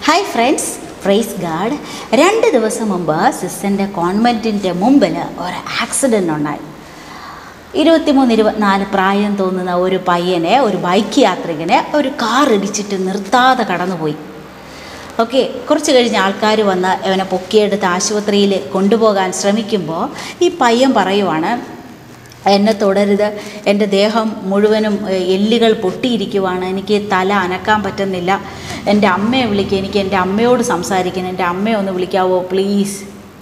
hi friends praise God രണ്ട് ദിവസം മുമ്പ് സിസ്റ്റൻ്റെ കോൺവെൻറ്റിൻ്റെ മുമ്പിൽ ഒരു ആക്സിഡൻ്റ് ഉണ്ടായി ഇരുപത്തിമൂന്ന് ഇരുപത്തിനാല് പ്രായം തോന്നുന്ന ഒരു പയ്യനെ ഒരു ബൈക്ക് യാത്രികനെ ഒരു കാർ ഇടിച്ചിട്ട് നിർത്താതെ കടന്നുപോയി ഓക്കെ കുറച്ച് കഴിഞ്ഞ് ആൾക്കാർ വന്ന് അവനെ പൊക്കിയെടുത്ത് ആശുപത്രിയിൽ കൊണ്ടുപോകാൻ ശ്രമിക്കുമ്പോൾ ഈ പയ്യൻ പറയുവാണ് എന്നെ തുടരുത് എൻ്റെ ദേഹം മുഴുവനും ഏഹ്, എല്ലുകൾ പൊട്ടിയിരിക്കുവാണ് എനിക്ക് തല അനക്കാൻ പറ്റുന്നില്ല എൻ്റെ അമ്മയെ വിളിക്കുക എനിക്ക് എൻ്റെ അമ്മയോട് സംസാരിക്കണം എൻ്റെ അമ്മയെ ഒന്ന് വിളിക്കാവോ പ്ലീസ്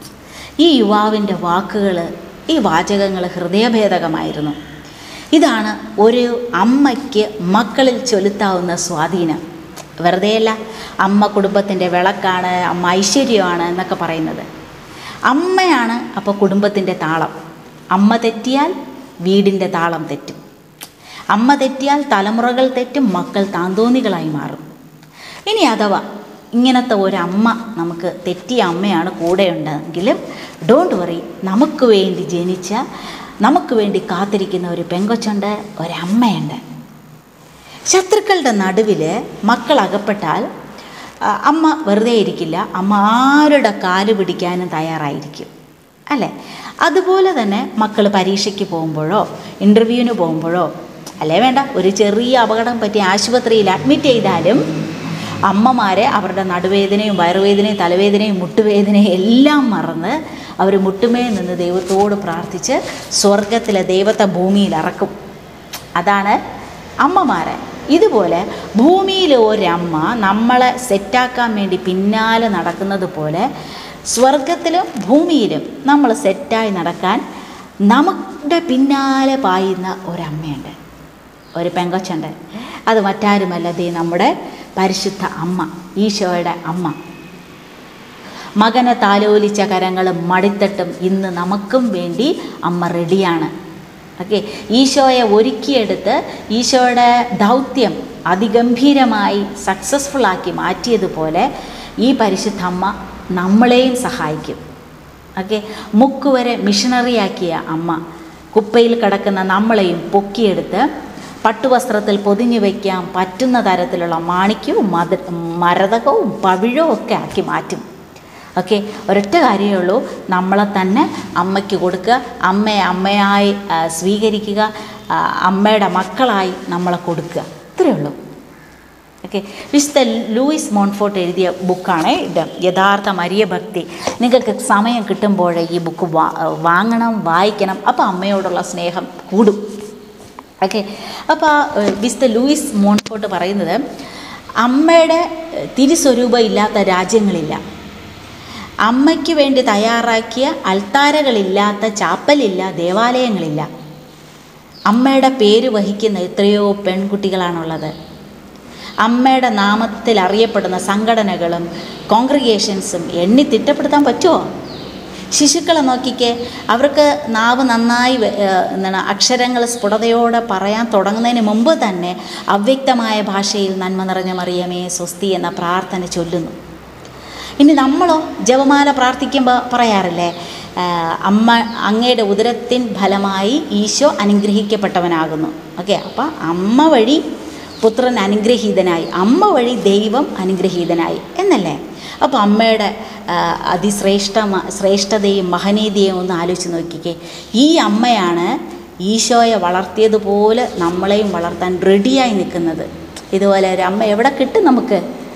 ഈ യുവാവിൻ്റെ വാക്കുകൾ ഈ വാചകങ്ങൾ ഹൃദയഭേദകമായിരുന്നു ഇതാണ് ഒരു അമ്മയ്ക്ക് മക്കളിൽ ചൊലുത്താവുന്ന സ്വാധീനം വെറുതെയല്ല അമ്മ കുടുംബത്തിൻ്റെ വിളക്കാണ് അമ്മ ഐശ്വര്യമാണ് എന്നൊക്കെ പറയുന്നത് അമ്മയാണ് അപ്പോൾ കുടുംബത്തിൻ്റെ താളം അമ്മ തെറ്റിയാൽ വീടിൻ്റെ താളം തെറ്റും അമ്മ തെറ്റിയാൽ തലമുറകൾ തെറ്റും മക്കൾ താന്തോന്നികളായി മാറും ഇനി അഥവാ ഇങ്ങനത്തെ ഒരമ്മ നമുക്ക് തെറ്റിയ അമ്മയാണ് കൂടെയുണ്ടെങ്കിലും ഡോണ്ട് വറി നമുക്ക് വേണ്ടി ജനിച്ച നമുക്ക് വേണ്ടി കാത്തിരിക്കുന്ന ഒരു പെങ്കൊച്ചുണ്ട് ഒരമ്മയുണ്ട് ശത്രുക്കളുടെ നടുവിൽ മക്കൾ അകപ്പെട്ടാൽ ആ, അമ്മ വെറുതെ ഇരിക്കില്ല അമ്മ ആരുടെ കാല് പിടിക്കാനും തയ്യാറായിരിക്കും അല്ലേ അതുപോലെ തന്നെ മക്കൾ പരീക്ഷയ്ക്ക് പോകുമ്പോഴോ ഇൻ്റർവ്യൂവിന് പോകുമ്പോഴോ അല്ലേ വേണ്ട ഒരു ചെറിയ അപകടം പറ്റി ആശുപത്രിയിൽ അഡ്മിറ്റ് ചെയ്താലും അമ്മമാരെ അവരുടെ നടുവേദനയും വയറുവേദനയും തലവേദനയും മുട്ടുവേദനയും എല്ലാം മറന്ന് അവർ മുട്ടുമേ നിന്ന് ദൈവത്തോട് പ്രാർത്ഥിച്ച് സ്വർഗത്തിലെ ദൈവത്തെ ഭൂമിയിൽ ഇറക്കും അതാണ് അമ്മമാരെ ഇതുപോലെ ഭൂമിയിലെ ഒരമ്മ നമ്മളെ സെറ്റാക്കാൻ വേണ്ടി പിന്നാലെ നടക്കുന്നത് പോലെ സ്വർഗത്തിലും ഭൂമിയിലും നമ്മൾ സെറ്റായി നടക്കാൻ നമ്മുടെ പിന്നാലെ പായുന്ന ഒരമ്മയുണ്ട് ഒരു പെങ്കൊച്ചുണ്ട് അത് മറ്റാരുമല്ല ദേ നമ്മുടെ പരിശുദ്ധ അമ്മ ഈശോയുടെ അമ്മ മകനെ താലോലിച്ച കരങ്ങളും മടിത്തട്ടും ഇന്ന് നമുക്കും വേണ്ടി അമ്മ റെഡിയാണ് ഓക്കെ ഈശോയെ ഒരുക്കിയെടുത്ത് ഈശോയുടെ ദൗത്യം അതിഗംഭീരമായി സക്സസ്ഫുൾ ആക്കി മാറ്റിയതുപോലെ ഈ പരിശുദ്ധ അമ്മ നമ്മളെയും സഹായിക്കും ഓക്കെ മുക്കുവരെ മിഷണറിയാക്കിയ അമ്മ കുപ്പയിൽ കിടക്കുന്ന നമ്മളെയും പൊക്കിയെടുത്ത് പട്ടുവസ്ത്രത്തിൽ പൊതിഞ്ഞു വയ്ക്കാൻ പറ്റുന്ന തരത്തിലുള്ള മാണിക്യവും മത മരതകവും പവിഴവും ഒക്കെ ആക്കി മാറ്റും ഓക്കെ ഒരൊറ്റ കാര്യമേ ഉള്ളൂ നമ്മളെ തന്നെ അമ്മയ്ക്ക് കൊടുക്കുക അമ്മയെ അമ്മയായി ആ, സ്വീകരിക്കുക ആ, അമ്മയുടെ മക്കളായി നമ്മളെ കൊടുക്കുക ഇത്രയേ ഉള്ളൂ ഓക്കെ വിശുദ്ധ ലൂയിസ് മോൺഫോർട്ട് എഴുതിയ ബുക്കാണ് ഇത് യഥാർത്ഥ മരിയ ഭക്തി നിങ്ങൾക്ക് സമയം കിട്ടുമ്പോൾ ഈ ബുക്ക് വാ വാങ്ങണം വായിക്കണം അപ്പോൾ അമ്മയോടുള്ള സ്നേഹം കൂടും ഓക്കെ അപ്പോൾ വിശുദ്ധ ലൂയിസ് മോൺഫോർട്ട് പറയുന്നത് അമ്മയുടെ ഏഹ്, തിരുസ്വരൂപം ഇല്ലാത്ത രാജ്യങ്ങളില്ല അമ്മയ്ക്ക് വേണ്ടി തയ്യാറാക്കിയ അൾത്താരകളില്ലാത്ത ചാപ്പലില്ല ദേവാലയങ്ങളില്ല അമ്മയുടെ പേര് വഹിക്കുന്ന എത്രയോ പെൺകുട്ടികളാണുള്ളത് അമ്മയുടെ നാമത്തിൽ അറിയപ്പെടുന്ന സംഘടനകളും കോൺഗ്രിഗേഷൻസും എണ്ണി തിട്ടപ്പെടുത്താൻ പറ്റുമോ ശിശുക്കളെ നോക്കിക്കേ അവർക്ക് നാവ് നന്നായി വ- ഏഹ് എന്താണ് അക്ഷരങ്ങൾ സ്ഫുടതയോടെ പറയാൻ തുടങ്ങുന്നതിന് മുമ്പ് തന്നെ അവ്യക്തമായ ഭാഷയിൽ നന്മ നിറഞ്ഞ മറിയമേ സ്വസ്തി എന്ന പ്രാർത്ഥന ചൊല്ലുന്നു ഇനി നമ്മളോ ജപമാല പ്രാർത്ഥിക്കുമ്പോൾ പറയാറില്ലേ ആ, അമ്മ അങ്ങയുടെ ഉദരത്തിൻ ഫലമായി ഈശോ അനുഗ്രഹിക്കപ്പെട്ടവനാകുന്നു ഓക്കെ അപ്പം അമ്മ വഴി പുത്രൻ അനുഗ്രഹീതനായി അമ്മ വഴി ദൈവം അനുഗ്രഹീതനായി എന്നല്ലേ അപ്പോൾ അമ്മയുടെ ആ, അതിശ്രേഷ്ഠ ശ്രേഷ്ഠതയും മഹനീയതയും ഒന്ന് ആലോചിച്ച് നോക്കിക്കേ ഈ അമ്മയാണ് ഈശോയെ വളർത്തിയതുപോലെ നമ്മളെയും വളർത്താൻ റെഡിയായി നിൽക്കുന്നത് ഇതുപോലെ ഒരു അമ്മ എവിടെ കിട്ടും നമുക്ക്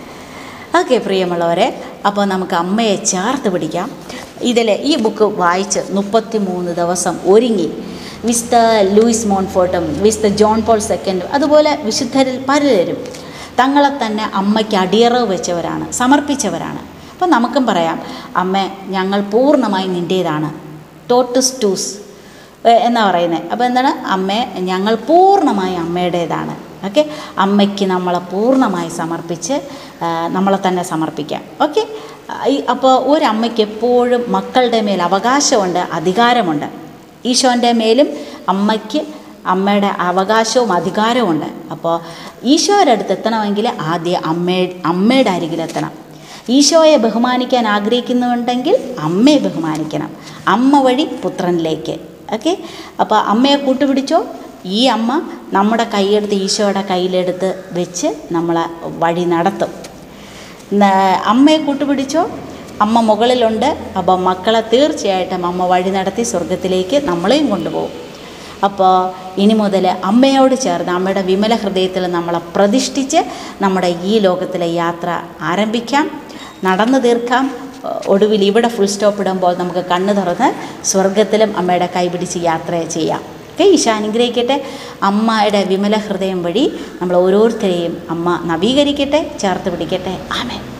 ഓക്കെ പ്രിയമുള്ളവരെ അപ്പോൾ നമുക്ക് അമ്മയെ ചേർത്ത് പിടിക്കാം ഇതിൽ ഈ ബുക്ക് വായിച്ച് മുപ്പത്തി മൂന്ന് ദിവസം ഒരുങ്ങി വിസ്ത ലൂയിസ് മോൺഫോർട്ടും വിസ്ത ജോൺ പോൾ സെക്കൻഡും അതുപോലെ വിശുദ്ധരിൽ പലരും തങ്ങളെ തന്നെ അമ്മയ്ക്ക് അടിയറവ് വെച്ചവരാണ് സമർപ്പിച്ചവരാണ് അപ്പോൾ നമുക്കും പറയാം അമ്മ ഞങ്ങൾ പൂർണ്ണമായി നിൻ്റേതാണ് ടോട്ടസ് ടൂസ് ഏഹ് എന്നാ പറയുന്നത് അപ്പോൾ എന്താണ് അമ്മയെ ഞങ്ങൾ പൂർണ്ണമായി അമ്മയുടേതാണ് ഓക്കെ അമ്മയ്ക്ക് നമ്മളെ പൂർണ്ണമായി സമർപ്പിച്ച് ആ, നമ്മളെ തന്നെ സമർപ്പിക്കാം ഓക്കെ അപ്പോൾ ഒരമ്മയ്ക്ക് എപ്പോഴും മക്കളുടെ മേൽ അവകാശമുണ്ട് അധികാരമുണ്ട് ഈശോൻ്റെ മേലും അമ്മയ്ക്ക് അമ്മയുടെ അവകാശവും അധികാരവും അപ്പോൾ ഈശോയുടെ അടുത്ത് എത്തണമെങ്കിൽ ആദ്യം അമ്മ അമ്മയുടെ അരികിലെത്തണം ഈശോയെ ബഹുമാനിക്കാൻ ആഗ്രഹിക്കുന്നുണ്ടെങ്കിൽ അമ്മയെ ബഹുമാനിക്കണം അമ്മ വഴി പുത്രനിലേക്ക് ഓക്കെ അപ്പോൾ അമ്മയെ കൂട്ടുപിടിച്ചോ ഈ അമ്മ നമ്മുടെ കൈയെടുത്ത് ഈശോയുടെ കയ്യിലെടുത്ത് വെച്ച് നമ്മളെ വഴി നടത്തും ന- അമ്മയെ കൂട്ടുപിടിച്ചോ അമ്മ മുകളിലുണ്ട് അപ്പോൾ മക്കളെ തീർച്ചയായിട്ടും അമ്മ വഴി നടത്തി സ്വർഗത്തിലേക്ക് നമ്മളെയും കൊണ്ടുപോകും അപ്പോൾ ഇനി മുതൽ അമ്മയോട് ചേർന്ന് അമ്മയുടെ വിമല ഹൃദയത്തിൽ നമ്മളെ പ്രതിഷ്ഠിച്ച് നമ്മുടെ ഈ ലോകത്തിലെ യാത്ര ആരംഭിക്കാം നടന്നു തീർക്കാം ഒടുവിൽ ഇവിടെ ഫുൾ സ്റ്റോപ്പ് ഇടുമ്പോൾ നമുക്ക് കണ്ണ് തുറന്ന് സ്വർഗത്തിലും അമ്മയുടെ കൈപിടിച്ച് യാത്ര ചെയ്യാം ഓക്കെ ഈശോ അനുഗ്രഹിക്കട്ടെ അമ്മയുടെ വിമല ഹൃദയം വഴി നമ്മൾ ഓരോരുത്തരെയും അമ്മ നവീകരിക്കട്ടെ ചേർത്ത് പിടിക്കട്ടെ ആമേൻ